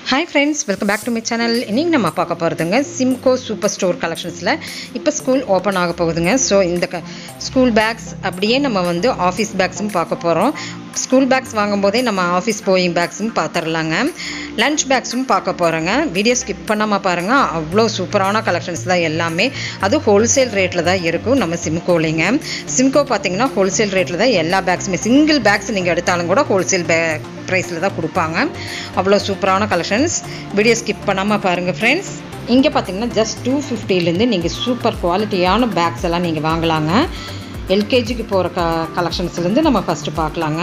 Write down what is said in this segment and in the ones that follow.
hi friends welcome back to my channel இன்றைக்கி நம்ம பார்க்க போகிறதுங்க சிம்கோ சூப்பர் ஸ்டோர் கலெக்ஷன்ஸில் இப்போ ஸ்கூல் ஓப்பன் ஆக போகுதுங்க ஸோ இந்த க ஸ்கூல் பேக்ஸ் அப்படியே நம்ம வந்து ஆஃபீஸ் பேக்ஸும் பார்க்க போகிறோம் ஸ்கூல் பேக்ஸ் வாங்கும்போதே நம்ம ஆஃபீஸ் போயிங் பேக்ஸும் பார்த்துடலாங்க லஞ்ச் பேக்ஸும் பார்க்க போகிறோங்க வீடியோ ஸ்கிப் பண்ணாமல் பாருங்கள் அவ்வளோ சூப்பரான கலெக்ஷன்ஸ் தான் எல்லாமே அது ஹோல்சேல் ரேட்டில் தான் இருக்கும் நம்ம சிம்கோலிங்க சிம்கோ பார்த்தீங்கன்னா ஹோல்சேல் ரேட்டில் தான் எல்லா பேக்ஸுமே சிங்கிள் பேக்ஸ் நீங்கள் எடுத்தாலும் கூட ஹோல்சேல் பே ப்ரைஸில் தான் கொடுப்பாங்க அவ்வளோ சூப்பரான கலெக்ஷன்ஸ் வீடியோ ஸ்கிப் பண்ணாமல் பாருங்கள் ஃப்ரெண்ட்ஸ் இங்கே பார்த்தீங்கன்னா ஜஸ்ட் டூ ஃபிஃப்டிலேருந்து நீங்கள் சூப்பர் குவாலிட்டியான பேக்ஸ் எல்லாம் நீங்கள் வாங்கலாங்க எல்கேஜிக்கு போகிற க கலெக்ஷன்ஸ்லேருந்து நம்ம ஃபஸ்ட்டு பார்க்கலாங்க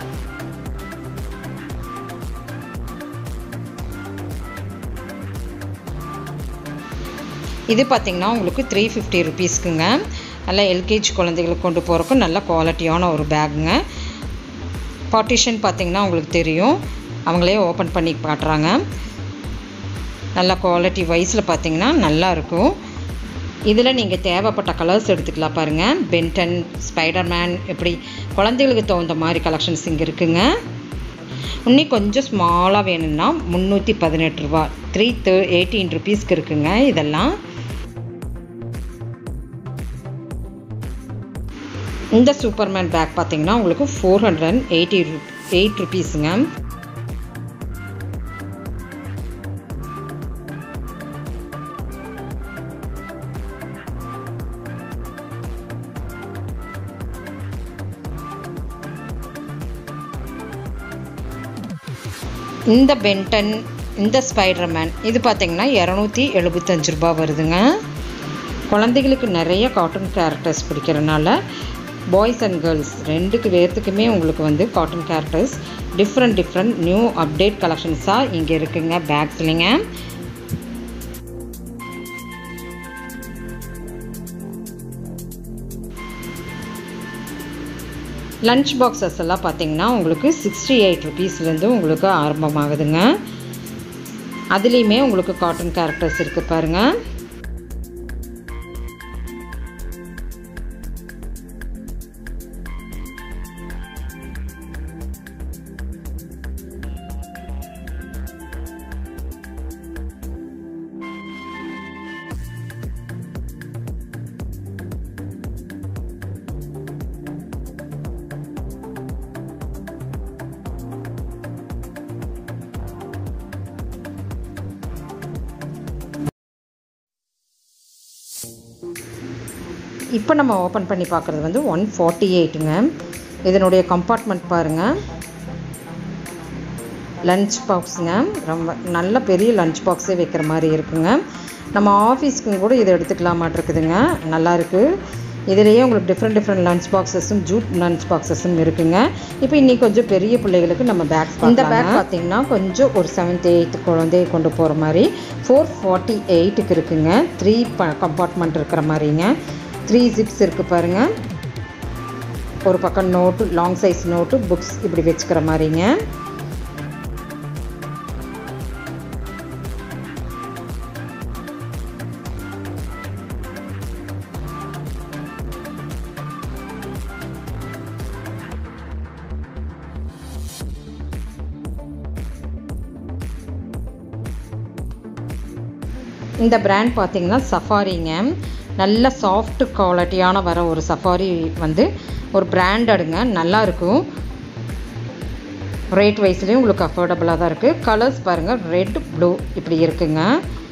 இது பார்த்திங்கன்னா உங்களுக்கு த்ரீ ஃபிஃப்டி ருபீஸ்க்குங்க நல்லா எல்கேஜி குழந்தைகளுக்கு கொண்டு போகிறக்கும் நல்ல குவாலிட்டியான ஒரு பேக்குங்க பார்ட்டிஷன் பார்த்திங்கன்னா உங்களுக்கு தெரியும் அவங்களே ஓப்பன் பண்ணி காட்டுறாங்க நல்ல குவாலிட்டி வைஸில் பார்த்தீங்கன்னா நல்லாயிருக்கும் இதில் நீங்கள் தேவைப்பட்ட கலர்ஸ் எடுத்துக்கலாம் பாருங்கள் பென்டன் ஸ்பைடர்மேன் இப்படி குழந்தைகளுக்கு தகுந்த மாதிரி கலெக்ஷன்ஸ் இங்கே இருக்குங்க இன்னும் கொஞ்சம் ஸ்மாலாக வேணும்னா முந்நூற்றி பதினெட்டு ரூபா த்ரீ தே எயிட்டீன் ருபீஸ்க்கு இருக்குங்க இதெல்லாம் இந்த சூப்பர்மேன் பேக் பார்த்தீங்கன்னா உங்களுக்கு ஃபோர் ஹண்ட்ரட் அண்ட் எயிட்டி ரு எயிட் ருபீஸுங்க இந்த பென்டன் இந்த ஸ்பைடர்மேன் இது பார்த்திங்கன்னா இரநூத்தி எழுபத்தஞ்சு ரூபா வருதுங்க குழந்தைகளுக்கு நிறைய காட்டன் கேரக்டர்ஸ் பிடிக்கிறனால பாய்ஸ் அண்ட் கேர்ள்ஸ் ரெண்டுக்கு பேர்த்துக்குமே உங்களுக்கு வந்து cartoon characters different different new update கலெக்ஷன்ஸாக இங்கே இருக்குங்க பேக்ஸ்லிங்க லன்ச் பாக்ஸஸ் எல்லாம் பார்த்தீங்கன்னா உங்களுக்கு சிக்ஸ்டி எயிட் ருபீஸ்லேருந்து உங்களுக்கு ஆரம்பமாகுதுங்க அதுலேயுமே உங்களுக்கு காட்டன் கேரக்டர்ஸ் இருக்குது பாருங்கள் இப்போ நம்ம ஓப்பன் பண்ணி பார்க்குறது வந்து ஒன் ஃபார்ட்டி எயிட்டுங்க இதனுடைய கம்பார்ட்மெண்ட் பாருங்கள் லன்ச் பாக்ஸுங்க ரொம்ப நல்ல பெரிய லன்ச் பாக்ஸே வைக்கிற மாதிரி இருக்குங்க நம்ம ஆஃபீஸ்க்கு கூட இதை எடுத்துக்கலாமாட்டிருக்குதுங்க நல்லாயிருக்கு இதுலேயே உங்களுக்கு டிஃப்ரெண்ட் டிஃப்ரெண்ட் லன்ச் பாக்ஸஸும் ஜூட் லன்ச் பாக்ஸஸும் இருக்குங்க இப்போ இன்னைக்கு கொஞ்சம் பெரிய பிள்ளைகளுக்கு நம்ம பேக்ஸ் இந்த பேக் பார்த்தீங்கன்னா கொஞ்சம் ஒரு செவன்த் எயித்து குழந்தைய கொண்டு போகிற மாதிரி ஃபோர் ஃபார்ட்டி எயிட்டுக்கு இருக்குங்க த்ரீ ப கம்பார்ட்மெண்ட் இருக்கிற மாதிரிங்க த்ரீ ஜிப்ஸ் இருக்குது பாருங்கள் ஒரு பக்கம் note long size notebooks இப்படி வச்சுக்கிற மாதிரிங்க இந்த பிராண்ட் பார்த்தீங்கன்னா சஃபாரிங்க நல்ல சாஃப்ட் குவாலிட்டியான வர ஒரு சஃபாரி வந்து ஒரு பிராண்டடுங்க நல்லா இருக்கும் ரேட் வைஸ்லேயும் உங்களுக்கு அஃபோர்டபுளாக தான் இருக்குது கலர்ஸ் பாருங்கள் ரெட் ப்ளூ இப்படி இருக்குங்க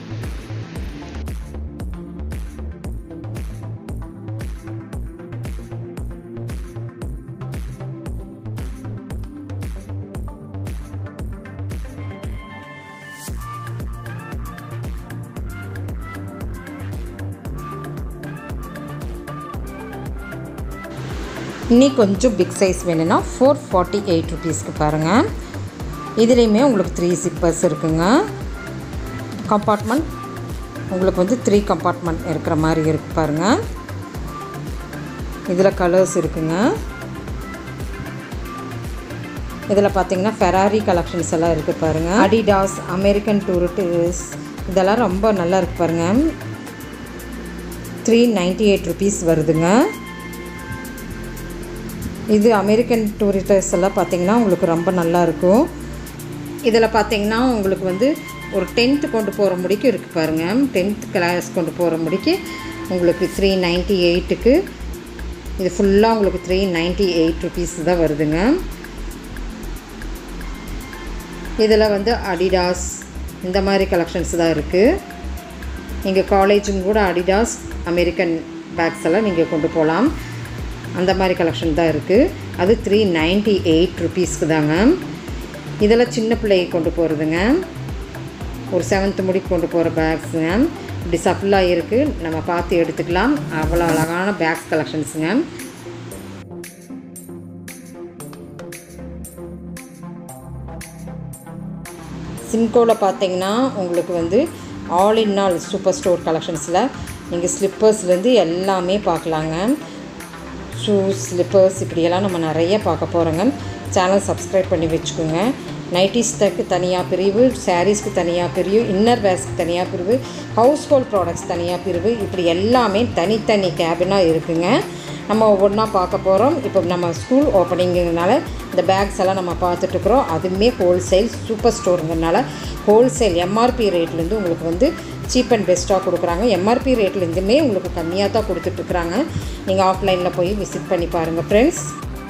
இன்னி கொஞ்சம் பிக் சைஸ் வேணும்னா ஃபோர் ஃபார்ட்டி எயிட் ருபீஸ்க்கு பாருங்கள் இதுலேயுமே உங்களுக்கு த்ரீ சிப்பர்ஸ் இருக்குங்க கம்பார்ட்மெண்ட் உங்களுக்கு வந்து த்ரீ கம்பார்ட்மெண்ட் இருக்கிற மாதிரி இருக்கு பாருங்கள் இதில் கலர்ஸ் இருக்குங்க இதில் பார்த்தீங்கன்னா ஃபெராரி கலெக்ஷன்ஸ் எல்லாம் இருக்குது பாருங்கள் அடிடாஸ் அமெரிக்கன் டூரிட்டிஸ் இதெல்லாம் ரொம்ப நல்லா இருக்குது பாருங்கள் த்ரீ நைன்ட்டி எயிட் ருபீஸ் வருதுங்க இது அமெரிக்கன் டூரிஸ்டர்ஸ் எல்லாம் பார்த்தீங்கன்னா உங்களுக்கு ரொம்ப நல்லா இருக்கும் இதில் பார்த்தீங்கன்னா உங்களுக்கு வந்து ஒரு டென்த்து கொண்டு போகிற முடிக்கு இருக்குது பாருங்கள் டென்த் கிளாஸ் கொண்டு போகிற முடிக்கு உங்களுக்கு த்ரீ நைன்ட்டி எயிட்டுக்கு இது ஃபுல்லாக உங்களுக்கு த்ரீ நைன்ட்டி எயிட் ருபீஸ் தான் வருதுங்க இதில் வந்து அடிடாஸ் இந்த மாதிரி கலெக்ஷன்ஸ் தான் இருக்குது நீங்கள் காலேஜும் கூட அடிடாஸ் அமெரிக்கன் பேக்ஸ் எல்லாம் நீங்கள் கொண்டு போகலாம் அந்த மாதிரி கலெக்ஷன் தான் இருக்குது அது த்ரீ நைன்ட்டி எயிட் ருபீஸ்க்கு தாங்க இதில் சின்ன பிள்ளையை கொண்டு போகிறதுங்க ஒரு செவன்த் முடிக்கு கொண்டு போகிற பேக்ஸுங்க இப்படி சஃபிளாக இருக்குது நம்ம பார்த்து எடுத்துக்கலாம் அவ்வளோ அழகான பேக்ஸ் கலெக்ஷன்ஸுங்க சிம்கோவில் பார்த்தீங்கன்னா உங்களுக்கு வந்து all in all super store கலெக்ஷன்ஸில் நீங்கள் ஸ்லிப்பர்ஸ்லேருந்து எல்லாமே பார்க்கலாங்க ஷூஸ் ஸ்லிப்பர்ஸ் இப்படியெல்லாம் நம்ம நிறைய பார்க்க போகிறோங்க சேனல் சப்ஸ்கிரைப் பண்ணி வச்சுக்கோங்க நைட்டிஸ்க்கு தனியாக பிரிவு சாரீஸ்க்கு தனியாக பிரிவு இன்னர் வேர்ஸ்க்கு தனியாக பிரிவு ஹவுஸ் ஹோல்ட் ப்ராடக்ட்ஸ் தனியாக பிரிவு இப்படி எல்லாமே தனித்தனி கேபினாக இருக்குங்க நம்ம ஒவ்வொன்றா பார்க்க போகிறோம் இப்போ நம்ம ஸ்கூல் ஓப்பனிங்கிறதுனால இந்த பேக்ஸ் எல்லாம் நம்ம பார்த்துட்ருக்குறோம் அதுவுமே ஹோல்சேல் சூப்பர் ஸ்டோருங்கிறதுனால ஹோல்சேல் எம்ஆர்பி ரேட்லேருந்து உங்களுக்கு வந்து சீப் அண்ட் பெஸ்ட்டாக கொடுக்குறாங்க எம்ஆர்பி ரேட்லேருந்துமே உங்களுக்கு கம்மியாக தான் கொடுத்துட்ருக்குறாங்க நீங்கள் ஆஃப்லைனில் போய் விசிட் பண்ணி பாருங்கள் ஃப்ரெண்ட்ஸ்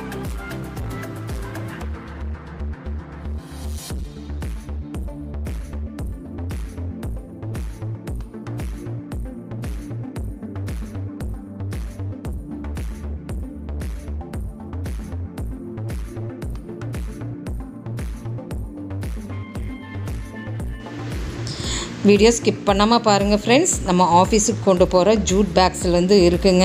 வீடியோ ஸ்கிப் பண்ணாமல் பாருங்கள் ஃப்ரெண்ட்ஸ் நம்ம ஆஃபீஸுக்கு கொண்டு போகிற ஜூட் பேக்ஸ்லேருந்து இருக்குங்க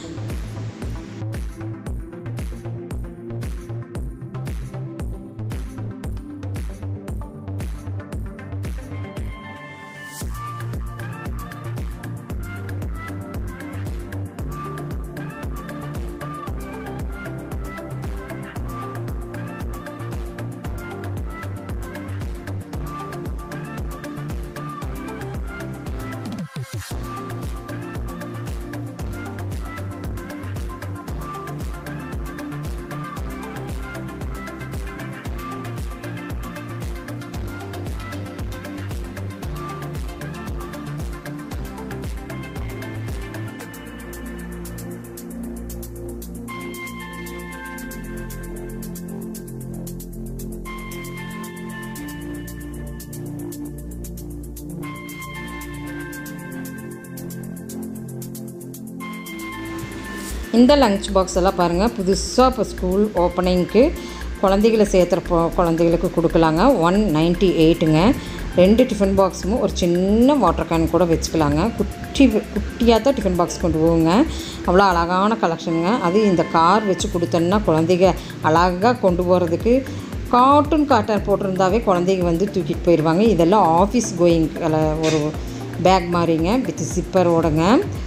இந்த லஞ்ச் பாக்ஸ் எல்லாம் பாருங்கள் புதுசாக இப்போ ஸ்கூல் ஓப்பனிங்க்கு குழந்தைகளை சேர்த்துற போ குழந்தைகளுக்கு கொடுக்கலாங்க ஒன் நைன்ட்டி எயிட்டுங்க ரெண்டு டிஃபன் பாக்ஸும் ஒரு சின்ன வாட்டர் கேன் கூட வச்சுக்கலாங்க குட்டி குட்டியாக தான் டிஃபன் பாக்ஸ் கொண்டு போவோங்க அவ்வளோ அழகான கலெக்ஷனுங்க அது இந்த கார் வச்சு கொடுத்தோன்னா குழந்தைங்க அழகாக கொண்டு போகிறதுக்கு கார்ட்டூன் காட்டன் போட்டிருந்தாவே குழந்தைங்க வந்து தூக்கிட்டு போயிடுவாங்க இதெல்லாம் ஆஃபீஸ் கோயிங் ஒரு பேக் மாதிரிங்க வித் சிப்பரோடங்க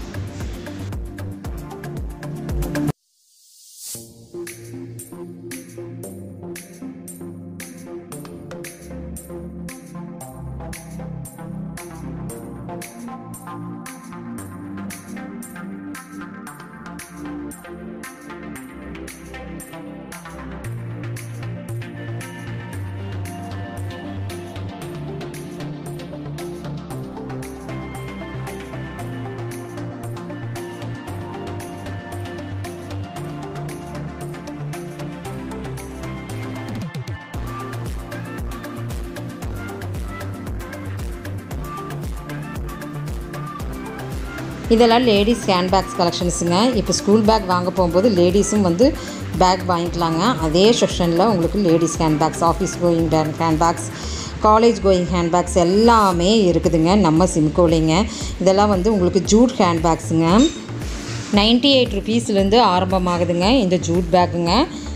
இதெல்லாம் லேடிஸ் ஹேண்ட்பேக்ஸ் கலெக்ஷன்ஸுங்க இப்போ ஸ்கூல் பேக் வாங்க போகும்போது லேடிஸும் வந்து பேக் வாங்கிக்கலாங்க அதே செக்ஷனில் உங்களுக்கு ladies handbags office going handbags college going handbags எல்லாமே இருக்குதுங்க நம்ம சிம்கோலிங்க இதெல்லாம் வந்து உங்களுக்கு ஜூட் ஹேண்ட்பேக்ஸுங்க நைன்ட்டி எயிட் ருபீஸ்லேருந்து ஆரம்பமாகுதுங்க இந்த ஜூட் பேக்குங்க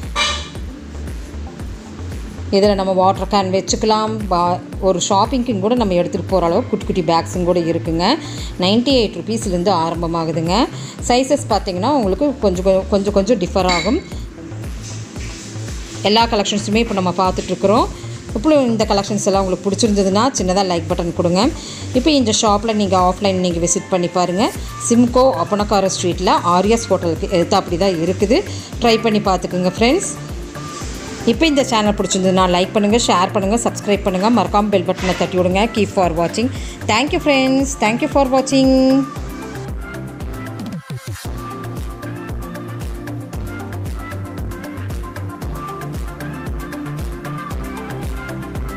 இதில் நம்ம வாட்டர் கேன் வச்சுக்கலாம் பா ஒரு ஷாப்பிங்க்கும் கூட நம்ம எடுத்துகிட்டு போகிற அளவு குட்டி குட்டி பேக்ஸும் கூட இருக்குங்க நைன்ட்டி எயிட் ருபீஸ்லேருந்து ஆரம்பமாகுதுங்க சைஸஸ் பார்த்திங்கன்னா உங்களுக்கு கொஞ்சம் கொ- கொஞ்சம் கொஞ்சம் டிஃபர் ஆகும் எல்லா கலெக்ஷன்ஸுமே இப்போ நம்ம பார்த்துட்ருக்குறோம் இப்போ இந்த கலெக்ஷன்ஸ் எல்லாம் உங்களுக்கு பிடிச்சிருந்ததுன்னா சின்னதாக லைக் பட்டன் கொடுங்க இப்போ இந்த ஷாப்பில் நீங்கள் ஆஃப்லைன் நீங்கள் விசிட் பண்ணி பாருங்கள் சிம்கோ அப்பனக்கார ஸ்ட்ரீட்டில் ஆரியஸ் ஹோட்டலுக்கு எடுத்து அப்படி தான் இருக்குது ட்ரை பண்ணி பார்த்துக்குங்க ஃப்ரெண்ட்ஸ் இப்போ இந்த சேனல் பிடிச்சிருந்ததுன்னா லைக் பண்ணுங்கள் ஷேர் பண்ணுங்கள் சப்ஸ்கிரைப் பண்ணுங்கள் மறக்காமல் பெல் பட்டனை தட்டி விடுங்க கீப் ஃபார் வாட்சிங் தேங்க்யூ ஃப்ரெண்ட்ஸ் தேங்க்யூ ஃபார் வாட்சிங்